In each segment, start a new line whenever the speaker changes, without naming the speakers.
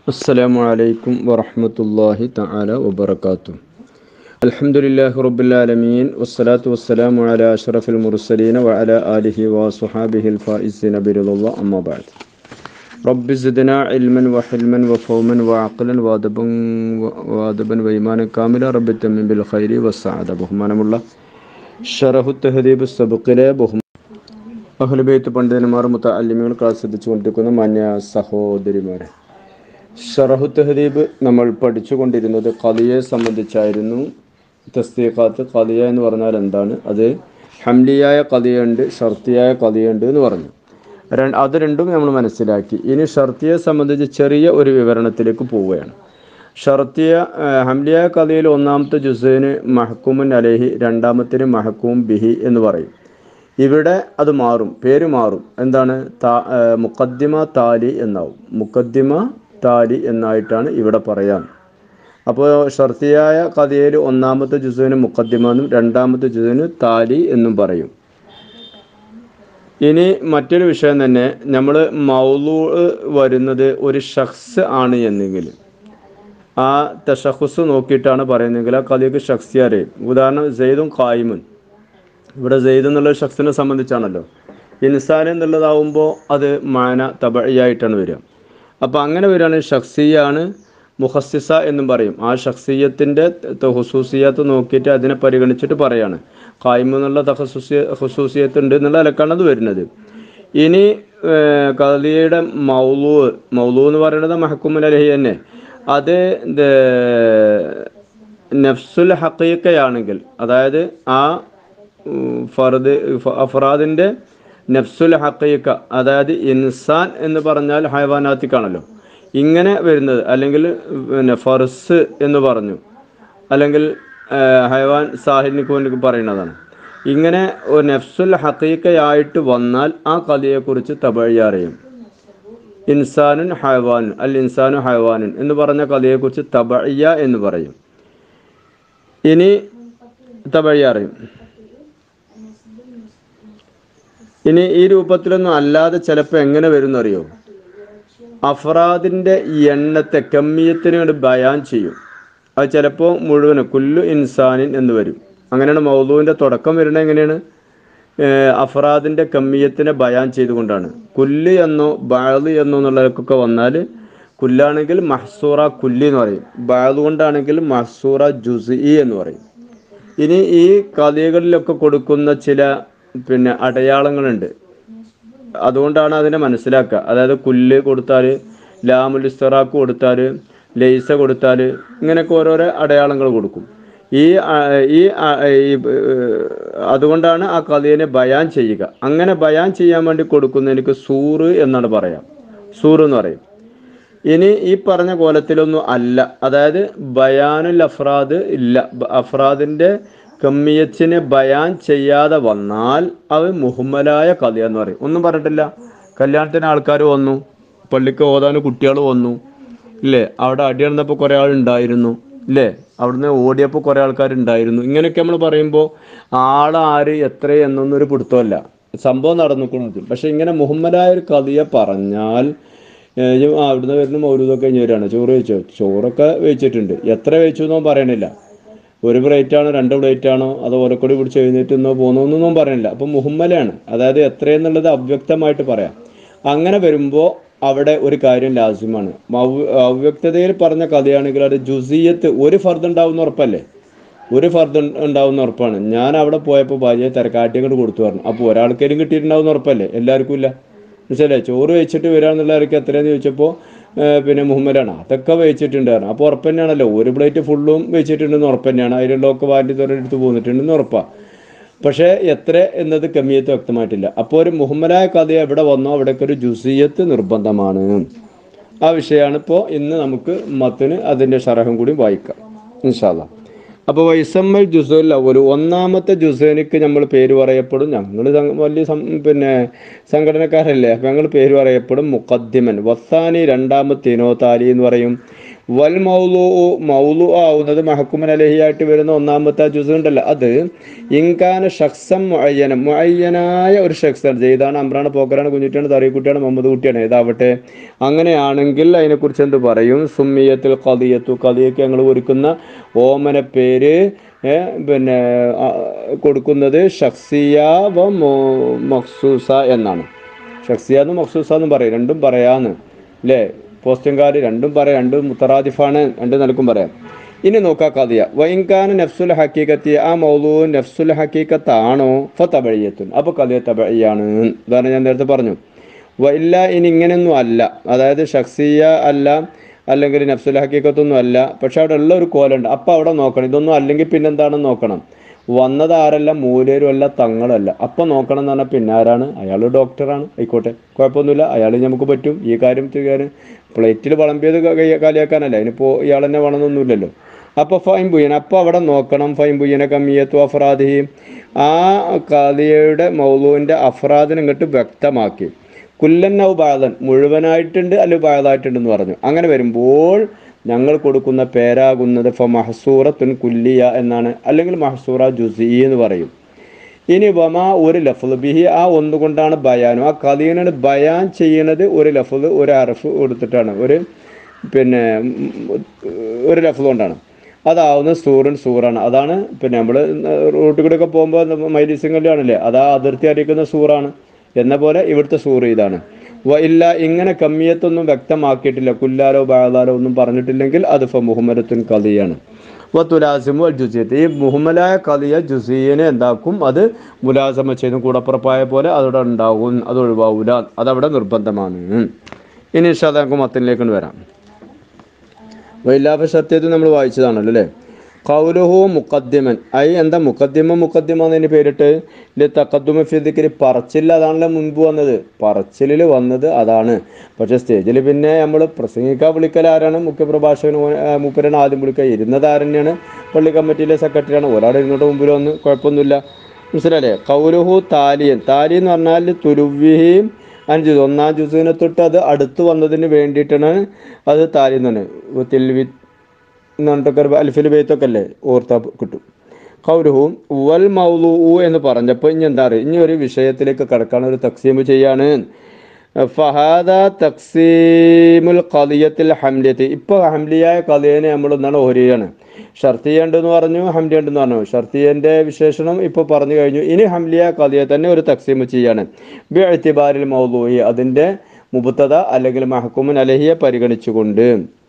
السلام عليكم ورحمة الله تعالى وبركاته الحمد لله رب العالمين والصلاة والسلام على أشرف المرسلين وعلى آله وصحابه الفائزين برضا الله أما بعد رب زدنا علما وحلما وفهما وعقلا وادبا وادبا وإيمانا كاملا رب تمن بالخير والسعادة بهمان الله ഷറഹു തെഹദീബ് സബുക്കിലെ ബഹുമ അഹ്ലുബൈത്ത് പണ്ഡിതന്മാർ മുത്തല്ലിമികൾ ക്ലാസ് ശ്രദ്ധിച്ചുകൊണ്ടിരിക്കുന്ന മാന്യ സഹോദരിമാരെ ഷറഹു തെഹദീബ് നമ്മൾ പഠിച്ചുകൊണ്ടിരുന്നത് കലിയെ സംബന്ധിച്ചായിരുന്നു തസ്തീഖാത്ത് കലിയ എന്ന് പറഞ്ഞാൽ എന്താണ് അത് ഹംലിയായ കലിയുണ്ട് ഷർത്തിയായ കലിയുണ്ട് എന്ന് പറഞ്ഞു ര- അത് രണ്ടും നമ്മൾ മനസ്സിലാക്കി ഇനി ഷർത്തിയെ സംബന്ധിച്ച് ചെറിയ ഒരു വിവരണത്തിലേക്ക് പോവുകയാണ് ഷർത്തിയ ആ, ഹംലിയ കഥയിൽ ഒന്നാമത്തെ ജുസൈന് മഹക്കൂമുൻ അലേഹി രണ്ടാമത്തിന് മഹക്കൂം ബിഹി എന്ന് പറയും ഇവിടെ അത് മാറും പേര് മാറും എന്താണ് താ ആ, മുഖദ്ദിമ താലി എന്നാവും മുഖദ്ദിമ താലി എന്നായിട്ടാണ് ഇവിടെ പറയാൻ അപ്പോൾ ഷർത്തിയായ കഥയിൽ ഒന്നാമത്തെ ജുസൈന് മുഖദ്ദിമ എന്നും രണ്ടാമത്തെ ജുസൈന് താലി എന്നും പറയും ഇനി മറ്റൊരു വിഷയം തന്നെ നമ്മൾ മൗലൂ വരുന്നത് ഒരു ഷഖ്സ് ആണ് എന്നെങ്കിൽ ആ തഷഖുസ് നോക്കിയിട്ടാണ് പറയുന്നതെങ്കിൽ ആ കഥയ്ക്ക് ഷഖ്സി അറിയും ഉദാഹരണം സെയ്ദും ഖായിമുൻ ഇവിടെ സെയ്ദ് എന്നുള്ള ഷഖ്സിനെ സംബന്ധിച്ചാണല്ലോ ഇൻസാൻ എന്നുള്ളതാവുമ്പോൾ അത് മാന തബയായിട്ടാണ് വരിക അപ്പോൾ അങ്ങനെ വരികയാണെങ്കിൽ ഷഖ്സിയാണ് മുഹസ്സിസ എന്നും പറയും ആ ഷഖ്സിയത്തിൻ്റെ ഹുസൂസിയത്ത് നോക്കിയിട്ട് അതിനെ പരിഗണിച്ചിട്ട് പറയാണ് ഖായിമ് എന്നുള്ള തഹസുസിയ ഹുസൂസിയത്ത് ഉണ്ട് എന്നുള്ള നിലക്കാണ് അത് വരുന്നത് ഇനി കലിയുടെ മൗലൂ മൗലൂ എന്ന് പറയുന്നത് മഹക്കുമുൽ അലഹി തന്നെ അത് ഇത് നഫ്സുൽ ഹക്കീക്കയാണെങ്കിൽ അതായത് ആ ഉം, ഫർദ് ഫ- അഫ്രാദിൻ്റെ നഫ്സുൽ ഹക്കീക്ക അതായത് ഇൻസാൻ എന്ന് പറഞ്ഞാൽ ഹൈവാനാത്തിക്കാണല്ലോ ഇങ്ങനെ വരുന്നത് അല്ലെങ്കിൽ പിന്നെ ഫർസ് എന്ന് പറഞ്ഞു അല്ലെങ്കിൽ ആ, ഹൈവാൻ സാഹിനിക്ക് വേണ്ടി പറയുന്നതാണ് ഇങ്ങനെ ഒരു നഫ്സുൽ ഹക്കീക്കയായിട്ട് വന്നാൽ ആ കഥയെക്കുറിച്ച് തബഴിയറിയും ഇൻസാനുൻ ഹൈവാനുൻ അൽ ഇൻസാനു ഹൈവാനുൻ എന്ന് പറഞ്ഞ കഥയെക്കുറിച്ച് തബഴിയ എന്ന് പറയും ഇനി തബഴിയ അറിയും ഇനി ഈ രൂപത്തിലൊന്നും അല്ലാതെ ചിലപ്പോൾ എങ്ങനെ വരും അറിയോ അഫ്രാദിൻ്റെ എണ്ണത്തെ കമ്മിയത്തിന് കൊണ്ട് ബയാൻ ചെയ്യും അത് ചിലപ്പോൾ മുഴുവനും കുല്ലു ഇൻസാനിൻ എന്ന് വരും അങ്ങനെയാണ് മൗലുവിൻ്റെ തുടക്കം വരുന്നത് എങ്ങനെയാണ് ഏഹ് അഫ്രാദിൻ്റെ കമ്മിയത്തിനെ ബയാൻ ചെയ്തുകൊണ്ടാണ് കുല്ല് എന്നോ ബാള് എന്നോ എന്നുള്ളതൊക്കെ വന്നാൽ കുല്ലാണെങ്കിൽ മഹ്സൂറ കുല്ലി എന്ന് പറയും ബാള് കൊണ്ടാണെങ്കിൽ മഹ്സൂറ ജുസ് എന്ന് പറയും ഇനി ഈ കഥകളിലൊക്കെ കൊടുക്കുന്ന ചില പിന്നെ അടയാളങ്ങളുണ്ട് അതുകൊണ്ടാണ് അതിനെ മനസ്സിലാക്കുക അതായത് കുല്ല് കൊടുത്താൽ ലാമുൽ ഇസ്തറാക്ക് കൊടുത്താൽ ലൈസ കൊടുത്താൽ ഇങ്ങനെയൊക്കെ ഓരോരോ അടയാളങ്ങൾ കൊടുക്കും ഈ ആ, ഈ ആ, ഈ ഏർ, അതുകൊണ്ടാണ് ആ കഥയെ ബയാൻ ചെയ്യുക അങ്ങനെ ബയാൻ ചെയ്യാൻ വേണ്ടി കൊടുക്കുന്നതിന് സൂറ് എന്നാണ് പറയാം സൂറ് എന്ന് പറയും ഇനി ഈ പറഞ്ഞ കോലത്തിലൊന്നും അല്ല അതായത് ബയാനുൽ അഫ്രാദ് ഇല്ല ബ- അഫ്രാദിന്റെ കമ്മിയച്ചിനെ ബയാൻ ചെയ്യാതെ വന്നാൽ അത് മുഹമ്മലായ കഥ എന്ന് പറയും ഒന്നും പറഞ്ഞിട്ടില്ല കല്യാണത്തിന് ആൾക്കാർ വന്നു പള്ളിക്ക് ഓതാൻ കുട്ടികൾ വന്നു ഇല്ലേ അവിടെ അടി നടന്നപ്പോൾ കുറേ ആൾ ഉണ്ടായിരുന്നു ഇല്ലേ അവിടുന്ന് ഓടിയപ്പോൾ കുറേ ആൾക്കാരുണ്ടായിരുന്നു ഇങ്ങനെയൊക്കെ നമ്മൾ പറയുമ്പോൾ ആളാര് എത്ര എന്നൊന്നും ഒരു പിടുത്തമല്ല സംഭവം നടന്നിക്കുന്നത് പക്ഷെ ഇങ്ങനെ മുഹമ്മലായ ഒരു കഥയെ പറഞ്ഞാൽ ഏഹ് ഇജ്ജ് ആ അവിടുന്ന് വരുന്ന മൗലൂദൊക്കെ കഴിഞ്ഞ് വരികയാണ് ചോറ് കഴിച്ചോ ചോറൊക്കെ വെച്ചിട്ടുണ്ട് എത്ര വെച്ചു എന്നോ പറയണില്ല ഒരു പ്ലേറ്റ് ആണോ രണ്ട് പ്ലേറ്റ് ആണോ അതോ ഓലക്കൊടി പിടിച്ച് എഴുന്നേറ്റ് എന്നോ പോന്നോന്നൊന്നും പറയണില്ല അപ്പം മുഹമ്മലാണ് അതായത് എത്രയെന്നുള്ളത് അവ്യക്തമായിട്ട് പറയാം അങ്ങനെ വരുമ്പോൾ അവിടെ ഒരു കാര്യം ലാസ്യമാണ് മൗ- അവ്യക്തതയിൽ പറഞ്ഞ കഥയാണെങ്കിൽ അത് ജുസിയത്ത് ഒരു ഫർദ് ഉണ്ടാവുന്ന ഉറപ്പല്ലേ ഒരു ഫർദ് ഉണ്ടാവുന്ന ഉറപ്പാണ് ഞാൻ അവിടെ പോയപ്പോൾ ഭാര്യയെ തിരക്കാട്ടി അങ്ങോട്ട് കൊടുത്തു പറഞ്ഞു അപ്പോൾ ഒരാൾക്കാരും കിട്ടിയിട്ടുണ്ടാവുന്ന ഉറപ്പല്ലേ എല്ലാവർക്കും ഇല്ല മനസ്സിലേ ചോറ് വെച്ചിട്ട് വരാന്നുള്ളവർക്ക് എത്രയെന്ന് ചോദിച്ചപ്പോൾ പിന്നെ മുഹമ്മദാണ് അതൊക്കെ വെച്ചിട്ടുണ്ടായിരുന്നു അപ്പോൾ ഉറപ്പ് തന്നെയാണല്ലോ ഒരു പ്ലേറ്റ് ഫുള്ളും വെച്ചിട്ടുണ്ടെന്ന് ഉറപ്പ് തന്നെയാണ് അതിലുള്ളതൊക്കെ വാറ്റി തുറന്നെടുത്ത് പോന്നിട്ടുണ്ടെന്ന് ഉറപ്പാണ് പക്ഷേ എത്ര എന്നത് കമ്മിയത്ത് വ്യക്തമായിട്ടില്ല അപ്പോൾ ഒരു മുഹമ്മദായ കഥ എവിടെ വന്നോ അവിടേക്ക് ഒരു ജുസിയത്ത് നിർബന്ധമാണ് ആ വിഷയമാണ് ഇപ്പോൾ ഇന്ന് നമുക്ക് മത്തിന് അതിൻ്റെ ഷറഹം കൂടി വായിക്കാം ഇൻഷാല്ല അപ്പോൾ വൈസമ്മൽ ജുസൈൽ ഒരു ഒന്നാമത്തെ ജുസൈനിക്ക് നമ്മൾ പേര് പറയപ്പെടും ഞങ്ങൾ വലിയ സം- പിന്നെ സംഘടനക്കാരല്ലേ അപ്പം ഞങ്ങൾ പേര് പറയപ്പെടും മുഖദ്ദിമൻ വസാനി രണ്ടാമത്തേനോ താലി എന്ന് പറയും വൽ മൗലു മൗലു ആവുന്നത് മഹക്കുമൻ അലഹിയായിട്ട് വരുന്ന ഒന്നാമത്തെ ജുസ് ഉണ്ടല്ലോ അത് ഇൻകാന ഷഖ്സം മുഅയ്യനം മുഅയ്യനായ ഒരു ഷഖ്സാണ് ചെയ്താണ് അമ്രാണ് പോക്കറാണ് കുഞ്ഞുട്ടിയാണ് തറിയക്കുട്ടിയാണ് മുഹമ്മദ് കുട്ടിയാണ് ഏതാവട്ടെ അങ്ങനെയാണെങ്കിൽ അതിനെക്കുറിച്ച് എന്ത് പറയും സുമ്മിയത്തിൽ കദിയത്തു കദിയക്ക് ഞങ്ങൾ ഒരുക്കുന്ന ഓമന പേര് ഏ, പിന്നെ ആ, കൊടുക്കുന്നത് ഷഖ്സിയ വ മൊ- മഖ്സൂസ എന്നാണ് ഷഖ്സിയ എന്നും മഖ്സൂസ എന്നും പറയും രണ്ടും പറയാന്ന് അല്ലേ പോസ്റ്റുംകാർ രണ്ടും പറയാം രണ്ടും മുത്തറാദിഫാണ് രണ്ടും നിലക്കും പറയാം ഇനി നോക്കാം കഥയ വൈൻകാന നഫ്സുൽ ഹക്കീക്കത്തി ആ മൗലൂ നഫ്സുൽ ഹക്കീക്കത്താണോ ഫ തബഴിയത്തുൻ അപ്പോൾ കഥയ തബഴിയാണ് ഇതാണ് ഞാൻ നേരത്തെ പറഞ്ഞു വ ഇല്ല ഇനി ഇങ്ങനെയൊന്നും അല്ല അതായത് ഷഖ്സിയ അല്ല അല്ലെങ്കിൽ നഫ്സുൽ ഹക്കീക്കത്തൊന്നും അല്ല പക്ഷെ അവിടെ ഉള്ള ഒരു കോലുണ്ട് അപ്പോൾ അവിടെ നോക്കണം ഇതൊന്നും അല്ലെങ്കിൽ പിന്നെന്താണെന്ന് നോക്കണം വന്നത് ആരല്ല മൂലേരും അല്ല തങ്ങളല്ല അപ്പം നോക്കണം എന്ന് പറഞ്ഞാൽ പിന്നെ ആരാണ് അയാൾ ഡോക്ടറാണ് ആയിക്കോട്ടെ കുഴപ്പമൊന്നുമില്ല അയാൾ നമുക്ക് പറ്റും ഈ കാര്യം ചെയ്യാൻ പ്ലേറ്റിൽ വിളമ്പിയത് ക- കാലിയാക്കാനല്ല അതിനിപ്പോൾ ഇയാൾ തന്നെ വേണമെന്നൊന്നുമില്ലല്ലോ അപ്പോൾ ഫൈൻ ബുയ്യൻ അപ്പോൾ അവിടെ നോക്കണം ഫൈൻ ബുയ്യനെ കമ്മിയത്തു അഫ്രാദി ആ കാലിയയുടെ മൗലുവിൻ്റെ അഫ്രാദിനെ ഇങ്ങോട്ട് വ്യക്തമാക്കി കുല്ലന്നവ് ബാധൻ മുഴുവനായിട്ടുണ്ട് അല്ലെങ്കിൽ ബാധായിട്ടുണ്ടെന്ന് പറഞ്ഞു അങ്ങനെ വരുമ്പോൾ ഞങ്ങൾ കൊടുക്കുന്ന പേരാകുന്നത് ഫ മഹസൂറത്തുൻ കുല്ലിയ എന്നാണ് അല്ലെങ്കിൽ മഹസൂറ ജുസി എന്ന് പറയും ഇനി വമാ ഒരു ലഫ്ല് ബിഹി ആ ഒന്നുകൊണ്ടാണ് ബയാനും ആ കഥീനാണ് ബയാൻ ചെയ്യണത് ഒരു ലഫ്ല് ഒരു അറഫ് കൊടുത്തിട്ടാണ് ഒരു പിന്നെ ഉം, ഒരു ലഫ്ല് കൊണ്ടാണ് അതാവുന്നത് സൂറൻ സൂറാണ് അതാണ് പിന്നെ നമ്മൾ റൂട്ടിൽ കൂടെ ഒക്കെ പോകുമ്പോൾ മൈലിസിംഗല്ലാണല്ലേ അതാ അതിർത്തി അറിയിക്കുന്ന സൂറാണ് എന്ന പോലെ ഇവിടുത്തെ സൂറ് ഇതാണ് വ ഇല്ല ഇങ്ങനെ കമ്മിയത്തൊന്നും വ്യക്തമാക്കിയിട്ടില്ല കുല്ലാലോ ബാലാലോ ഒന്നും പറഞ്ഞിട്ടില്ലെങ്കിൽ അത് ഫ മുഹമ്മദത്തുൻ കലിയാണ് വ തുലാസിമു അൽ ജുസിയത്ത് ഈ മുഹമ്മലായ കലിയ ജുസീനെ എന്താക്കും അത് മുലാസമ ചെയ്ത് കൂടപ്പുറപ്പായ പോലെ അതവിടെ ഉണ്ടാവും അത് ഒഴിവാവൂല അതവിടെ നിർബന്ധമാണ് ഇനി ഇൻഷാ നമുക്ക് മത്തിലേക്ക് വരാം വൈലാഭ സത്യത്തിൽ നമ്മൾ വായിച്ചതാണല്ലോ അല്ലേ കൗലുഹു മുക്കദ്ദിമൻ ഐ എന്താ മുക്കദ്ദിമ മുക്കദ്ദിമ എന്നതിന് പേരിട്ട് ഇല്ല തക്കദ്ദുമ ഫിദിക്കിരി പറച്ചില്ല അതാണല്ലോ മുൻപ് വന്നത് പറച്ചിലിൽ വന്നത് അതാണ് പക്ഷെ സ്റ്റേജിൽ പിന്നെ നമ്മൾ പ്രസംഗിക്കാൻ വിളിക്കൽ ആരാണ് മുഖ്യപ്രഭാഷകൻ മൂപ്പരാണ് ആദ്യം വിളിക്കുക ഇരുന്നത് ആരെന്നെയാണ് പള്ളി കമ്മിറ്റിയിലെ സെക്രട്ടറിയാണ് ഒരാൾ ഇരുന്നോട്ട് മുമ്പിൽ വന്ന് കുഴപ്പമൊന്നുമില്ല മനസ്സിലല്ലേ കൗലുഹു താലിയൻ താലി എന്ന് പറഞ്ഞാൽ തുരുവിഹിയും അഞ്ച് ഒന്നാം ജുസുവിനെ തൊട്ട് അത് അടുത്ത് വന്നതിന് വേണ്ടിയിട്ടാണ് അത് താലി എന്നാണ് തിൽവി എന്ന് പറഞ്ഞിട്ടൊക്കെ ഒരു അൽഫിൽ ബെയ്ത്തൊക്കെ അല്ലേ ഓർത്താ കിട്ടും കൗരുഹും വൽ മൗലൂ എന്ന് പറഞ്ഞപ്പോൾ ഇനി എന്താ പറയുക ഇനി ഒരു വിഷയത്തിലേക്ക് കടക്കാൻ ഒരു തക്സീമ് ചെയ്യാണ് ഫഹാദ തക്സീമുൽ ഖദിയത്തിൽ ഹംലിയത്ത് ഇപ്പോൾ ഹംലിയായ കഥയെ നമ്മൾ എന്താണ് ഓരിയാണ് ഷർത്തിയുണ്ടെന്ന് പറഞ്ഞു ഹംലിയുണ്ടെന്ന് പറഞ്ഞു ഷർത്തിയൻ്റെ വിശേഷണം ഇപ്പോൾ പറഞ്ഞു കഴിഞ്ഞു ഇനി ഹംലിയ കഥയെ തന്നെ ഒരു തക്സീമ് ചെയ്യാണ് ബി എഴുത്തിബാരിൽ മൗലൂയി അതിൻ്റെ മുബത്തത അല്ലെങ്കിൽ മഹക്കുമൻ അലഹിയെ പരിഗണിച്ചുകൊണ്ട്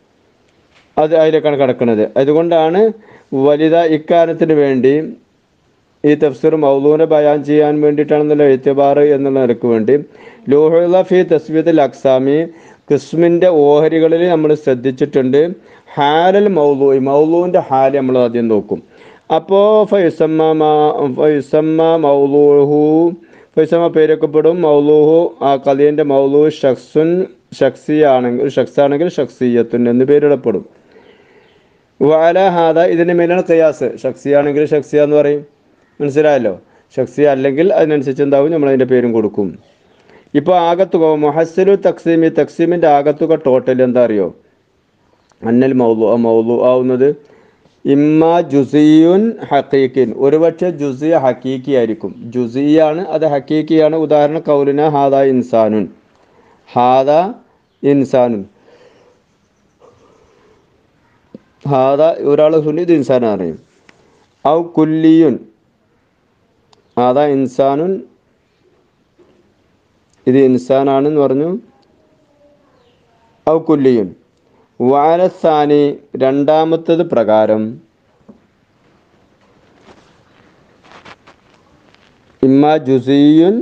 അത് അതിലേക്കാണ് കിടക്കുന്നത് അതുകൊണ്ടാണ് വലുത ഇക്കാര്യത്തിന് വേണ്ടി ഈ തഫ്സീർ മൗലൂനെ ബയാൻ ചെയ്യാൻ വേണ്ടിയിട്ടാണെന്നുള്ള എഴുത്തിബാർ എന്നുള്ള നിലക്ക് വേണ്ടി ലൂഹുല ഫി തസ്ബീത്തിൽ അക്സാമി കിസ്മിൻ്റെ ഓഹരികളിൽ നമ്മൾ ശ്രദ്ധിച്ചിട്ടുണ്ട് ഹാലൽ മൗലൂ മൗലൂവിൻ്റെ ഹാല് നമ്മൾ ആദ്യം നോക്കും അപ്പോൾ ഫൈസമ്മ മാ- ഫൈസമ്മ മൗലൂഹു ഫൈസമ്മ പേരൊക്കെപ്പെടും മൗലൂഹു ആ കലിയൻ്റെ മൗലൂ ഷഖ്സുൻ ഷഖ്സിയാണെങ്കിൽ ഷഖ്സാണെങ്കിൽ ഷഖ്സിയത്തുൻ എന്ന് പേരിടപ്പെടും വാല ഹാദ ഇതിൻ്റെ മേലാണ് കയാസ് ഷക്സിയാണെങ്കിൽ ഷക്സിയ എന്ന് പറയും മനസ്സിലായല്ലോ ഷക്സിയ അല്ലെങ്കിൽ അതിനനുസരിച്ച് എന്താവും നമ്മൾ അതിൻ്റെ പേരും കൊടുക്കും ഇപ്പോൾ ആകത്തുക മൊഹസലു തക്സീമി തക്സീമിൻ്റെ ആകത്തുക ടോട്ടൽ എന്താ അറിയോ അന്നൽ മൗലു മൗലു ആവുന്നത് ഇമ്മ ജുസിയുൻ ഹക്കീക്കിൻ ഒരുപക്ഷെ ജുസിയ ഹക്കീക്കി ആയിരിക്കും ജുസിയാണ് അത് ഹക്കീക്കിയാണ് ഉദാഹരണം കൗലിന ഹാദ ഇൻസാനുൻ ഹാദ ഇൻസാനുൻ ഹാദ ഒരാൾ സുന്നി ഇത് ഇൻസാനാണ് പറയും ഔ കുല്ലിയുൻ ഹാദ ഇൻസാനുൻ ഇത് ഇൻസാനാണെന്ന് പറഞ്ഞു ഔ കുല്ലിയുൻ വാലസാനി രണ്ടാമത്തത് പ്രകാരം ഇമ്മ ജുസിയുൻ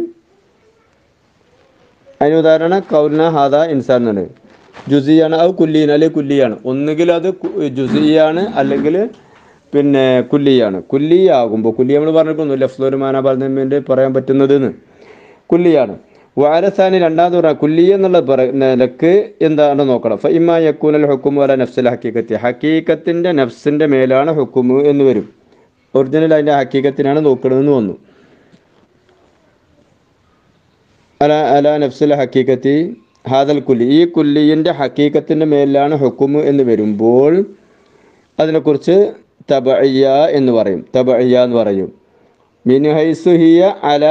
അതിന് ഉദാഹരണം കൗലിന ഹാദ ഇൻസാൻ എന്നാണ് ജുസിയാണ് അത് കുല്ലിയാണ് അല്ലെങ്കിൽ കുല്ലിയാണ് ഒന്നുകിൽ അത് കു- ജുസിയാണ് അല്ലെങ്കിൽ പിന്നെ കുല്ലിയാണ് കുല്ലിയാകുമ്പോൾ കുല്ലി നമ്മൾ പറഞ്ഞിരിക്കുന്നു ലഫ്ലോരുമാന പറഞ്ഞതിൻ്റെ പറയാൻ പറ്റുന്നത് എന്ന് കുല്ലിയാണ് വാരസാനി രണ്ടാമത് പറഞ്ഞ കുല്ലി എന്നുള്ള പറ- നിലക്ക് എന്താണ് നോക്കണം ഫ ഇമ്മ യക്കൂനൽ ഹുക്കുമു അല നഫ്സൽ ഹക്കീക്കത്തി ഹക്കീക്കത്തിൻ്റെ നഫ്സിൻ്റെ മേലാണ് ഹുക്കുമു എന്ന് വരും ഒറിജിനൽ അതിൻ്റെ ഹക്കീക്കത്തിനാണ് നോക്കണമെന്ന് വന്നു അല അല നഫ്സുൽ ഹക്കീക്കത്തി ഹാദൽ കുല്ലി ഈ കുല്ലിയിൻ്റെ ഹക്കീക്കത്തിൻ്റെ മേലാണ് ഹുക്കുമ് എന്ന് വരുമ്പോൾ അതിനെക്കുറിച്ച് തബയ്യ എന്ന് പറയും തബയ്യ എന്ന് പറയും മിൻഹൈസു ഹിയ അല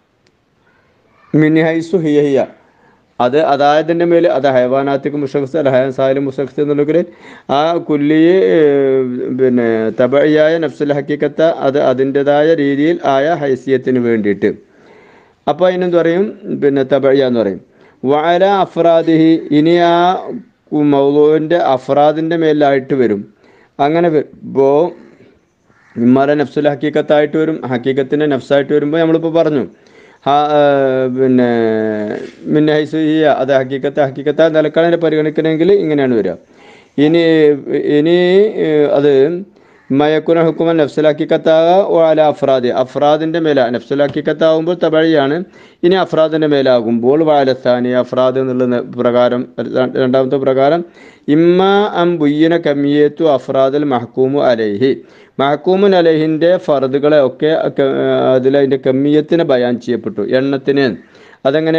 മിൻഹൈസു ഹിയ ഹിയ അത് അതായതിൻ്റെ മേൽ അത് ഹൈവാനാത്തിക്ക് മുഷഖസ് അല്ല ഹയൻ സാഹിലും മുഷഖസ് എന്നുള്ളവർ ആ കുല്ലിയെ പിന്നെ തബയ്യായ നഫ്സുൽ ഹക്കീക്കത്ത അത് അതിൻ്റെതായ രീതിയിൽ ആയ ഹൈസിയത്തിന് വേണ്ടിയിട്ട് അപ്പോൾ അതിനെന്ത് പറയും പിന്നെ തബയ്യ എന്ന് പറയും വാല അഫ്രാദിഹി ഇനി ആ മൗലുവിൻ്റെ അഫ്രാദിൻ്റെ മേലായിട്ട് വരും അങ്ങനെ വരുമ്പോൾ ഇമ്മാരെ നഫ്സുൽ ഹക്കീക്കത്തായിട്ട് വരും ഹക്കീക്കത്തിൻ്റെ നഫ്സായിട്ട് വരുമ്പോൾ നമ്മളിപ്പോൾ പറഞ്ഞു ഹാ ആ, പിന്നെ മിന്ന ഹൈസുഹിയ അത് ഹക്കീക്കത്ത് ഹക്കീക്കത്ത നിലക്കാണ് അതിനെ പരിഗണിക്കണമെങ്കിൽ ഇങ്ങനെയാണ് വരിക ഇനി ഇനി ഏഹ്, അത് മയക്കുന ഹുക്കുമൻ നഫ്സലാക്കിക്കത്താക അല അഫ്രാദ് അഫ്രാദിൻ്റെ മേല നഫ്സലാക്കിക്കത്താവുമ്പോൾ തബഴിയാണ് ഇനി അഫ്രാദിൻ്റെ മേലാകുമ്പോൾ വാലസ്ഥാനി അഫ്രാദ് എന്നുള്ള ന- പ്രകാരം ര- രണ്ടാമത്തെ പ്രകാരം ഇമ്മ അം ബുയ്യന കമിയത്തു അഫ്രാദൽ മഹക്കൂമു അലൈഹി മഹക്കൂമുൻ അലഹിൻ്റെ ഫർദുകളെ ഒക്കെ അതിൽ അതിൻ്റെ കമ്മിയത്തിന് ബയാൻ ചെയ്യപ്പെട്ടു എണ്ണത്തിന് അതങ്ങനെ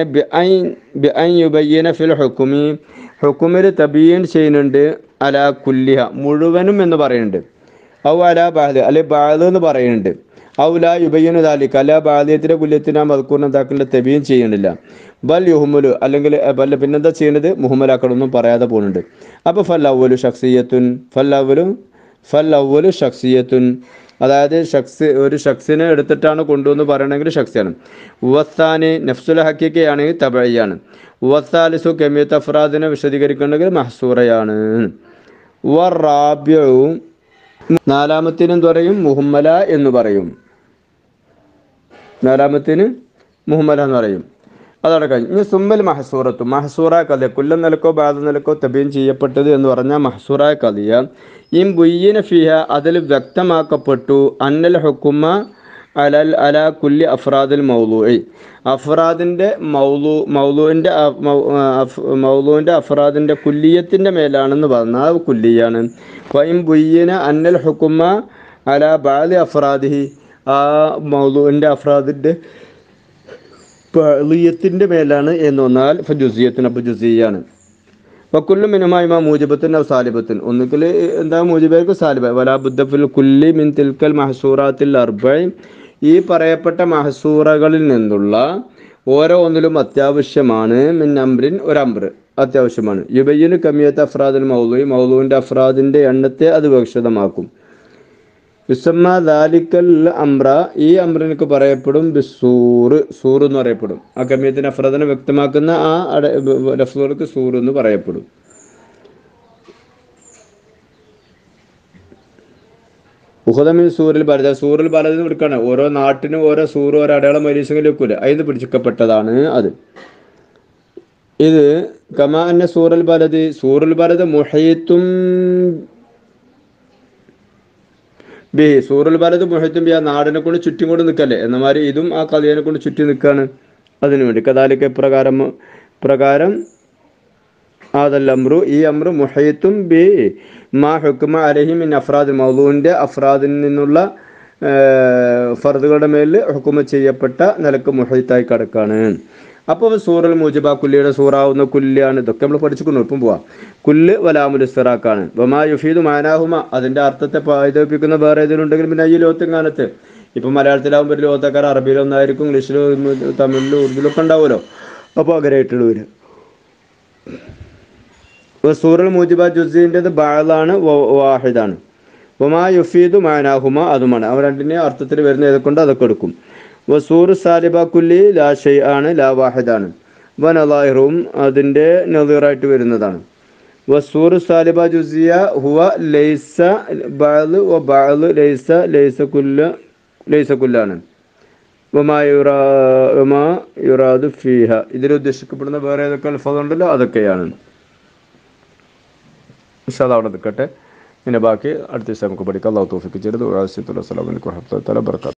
യുബയ്യന ഫിൽ ഹുക്കുമി ഹുക്കുമിൽ തബീൻ ചെയ്യുന്നുണ്ട് അല കുല്ലിഹ മുഴുവനും എന്ന് പറയുന്നുണ്ട് ഔ അല ബാദ് അല്ലെ ബാദ് എന്ന് പറയുന്നുണ്ട് ഔ ലാ യുബയ്യനു ദാലിക്ക് അല്ല ബാദ്യത്തിൻ്റെ കുല്യത്തിന് ആ മതക്കൂറിനെ എന്താക്കേണ്ട തെബീൻ ചെയ്യുന്നില്ല ബൽ യുഹുമുലു അല്ലെങ്കിൽ ബല്ല പിന്നെന്താ ചെയ്യുന്നത് മുഹമ്മലാക്കണമെന്നും പറയാതെ പോകുന്നുണ്ട് അപ്പോൾ ഫൽ അവലു ഷഖ്സിയത്തുൻ ഫൽ അവലു ഫൽ അവലു ഷഖ്സിയത്തുൻ അതായത് ഷഖ്സ് ഒരു ഷഖ്സിനെ എടുത്തിട്ടാണ് കൊണ്ടുവന്ന് പറയണമെങ്കിൽ ഷഖ്സിയാണ് ഉവസ്ഥാനി നഫ്സുൽ ഹക്കീക്കയാണെങ്കിൽ തബഴിയാണ് ഉവസ്ഥാലിസു കെമിയത്ത് അഫ്രാദിനെ വിശദീകരിക്കണമെങ്കിൽ മഹസൂറയാണ് വറാബ്യു നാലാമത്തിനും പറയും മുഹമ്മല എന്ന് പറയും നാലാമത്തിന് മുഹമ്മല എന്ന് പറയും അതവിടെ കഴിഞ്ഞു ഇനി സുമ്മൽ മഹസൂറത്തു മഹസൂറ കഥ കുല്ലം നിലക്കോ ബാധ നിലക്കോ തബീൻ ചെയ്യപ്പെട്ടത് എന്ന് പറഞ്ഞാൽ മഹസൂറ കഥയ ഈ ബുയ്യന ഫിഹ അതിൽ വ്യക്തമാക്കപ്പെട്ടു അന്നൽ ഹുക്കുമ അലൽ അല കുല്ലി അഫ്രാദിൽ മൗലൂഇ അഫ്രാദിൻ്റെ മൗലു മൗലുവിൻ്റെ മൗലുവിൻ്റെ അഫ്രാദിൻ്റെ കുല്ലിയത്തിൻ്റെ മേലാണെന്ന് പറഞ്ഞാൽ അത് കുല്ലിയാണ് ഫൈം ബുയ്യന അന്നൽ ഹുക്കുമ അല ബാലി അഫ്രാദിഹി ആ മൗലുവിൻ്റെ അഫ്രാദിൻ്റെ പളിയത്തിൻ്റെ മേലാണ് എന്ന് വന്നാൽ ഫുജുസിയത്തിന് അപ്പോൾ ജുസിയാണ് വക്കുല്ലും മിനുമായി മാ മൂജിബത്തിൻ ഔ സാലിബത്തിൻ ഒന്നുകിൽ എന്താ മൂജിബേർക്ക് സാലിബ വലാ ബുദ്ധഫിൽ കുല്ലി മിൻ തിൽക്കൽ മഹസൂറാത്തിൽ അർബൈ ഈ പറയപ്പെട്ട മഹസൂറകളിൽ നിന്നുള്ള ഓരോ ഒന്നിലും അത്യാവശ്യമാണ് മിൻ അംറിൻ ഒരു അംറ് അത്യാവശ്യമാണ് യുബയ്യന് കമിയത്ത് അഫ്രാദിൽ മൗലു മൗലുവിൻ്റെ അഫ്രാദിൻ്റെ എണ്ണത്തെ അത് വിവക്ഷിതമാക്കും യുസമ്മ ദാലിക്കൽ അമ്ര ഈ അമ്രനിക്ക് പറയപ്പെടും ബിസൂർ സൂർ എന്ന് പറയപ്പെടും ആ കമ്മിയത്തിന് അഫ്രദനെ വ്യക്തമാക്കുന്ന ആ അട ലഫ്ലുകൾക്ക് സൂർ എന്ന് പറയപ്പെടും ഉഹദമിൻ സൂറിൽ ബലത സൂറിൽ ബലത് എടുക്കാണ് ഓരോ നാട്ടിനും ഓരോ സൂറ് ഓരോ അടയാളം മരീശങ്ങളിൽ വെക്കൂല അതിന് പിടിച്ചിക്കപ്പെട്ടതാണ് അത് ഇത് കമാ അന്ന സൂറൽ ബലത് സൂറുൽ ബലത് മുഹീത്തും ബി സൂറുൽ ബലത് മുഹത്തും ബി ആ നാടിനെ കൊണ്ട് ചുറ്റും കൊണ്ട് നിൽക്കല്ലേ എന്നമാതിരി ഇതും ആ കഥയെ കൊണ്ട് ചുറ്റി നിൽക്കുകയാണ് അതിനു വേണ്ടി കഥാലിക്ക് പ്രകാരം പ്രകാരം ആദൽ അമ്രു ഈ അമ്രു മുഹയത്തും ബി മാ ഹുക്കുമ അലഹി മിൻ അഫ്രാദ് മൗലൂവിൻ്റെ അഫ്രാദിൽ നിന്നുള്ള ഫർദുകളുടെ മേലിൽ ഹുക്കുമ ചെയ്യപ്പെട്ട നിലക്ക് മുഹയത്തായി കിടക്കാണ് അപ്പോൾ സൂറൽ മുജിബ കുല്ലിയുടെ സൂറാവുന്ന കുല്ലിയാണ് ഇതൊക്കെ നമ്മൾ പഠിച്ചിരിക്കുന്നു ഇപ്പം പോവാം കുല്ല് വലാമുൽ ഇസ്റാഖാണ് വമാ യുഫീദു മാനാഹുമ അതിൻ്റെ അർത്ഥത്തെ പായിപ്പിക്കുന്ന വേറെ ഏതെങ്കിലും ഉണ്ടെങ്കിൽ പിന്നെ ഈ ലോകത്തും കാലത്ത് ഇപ്പം മലയാളത്തിലാവുമ്പോൾ ഒരു ലോകത്തേക്കാർ അറബിയിലൊന്നായിരിക്കും ഇംഗ്ലീഷിലും തമിഴിലും ഉറുദുലൊക്കെ ഉണ്ടാവുമല്ലോ അപ്പോൾ പകരമായിട്ടുള്ള വരിക സൂറൽ മുജിബ ജുസീൻ്റെത് ബാളാണ് വാഹിദാണ് വമാ യുഫീദു മാനാഹുമ അതുമാണ് അവ രണ്ടിനെ അർത്ഥത്തിൽ വരുന്ന ഏതൊക്കെ അതൊക്കെ എടുക്കും വസൂർ സാലിബ കുല്ലി ലാ ഷെയ് ആണ് ലാ വാഹിദാണ് വനലാഹിറും അതിൻ്റെ നദീറായിട്ട് വരുന്നതാണ് വസൂർ സാലിബ ജുസിയ ഹുവ ലൈസ ബാല് വ ബാല് ലൈസ ലൈസ കുല്ല ലൈസ കുല്ലാണ് വമാ യുറാ വമാ യുറാദു ഫീഹ ഇതിൽ ഉദ്ദേശിക്കപ്പെടുന്ന വേറെ ഏതൊക്കെ അൽഫാദുണ്ടല്ലോ അതൊക്കെയാണ് ഇൻഷാ അവിടെ നിൽക്കട്ടെ പിന്നെ ബാക്കി അടുത്ത ദിവസം നമുക്ക് പഠിക്കാം അള്ളാഹു തോഫിക്ക് ചെയ്തത് വസ്ലാമലൈക്കും വറഹമത്തുള്ള ബർക്കാത്തു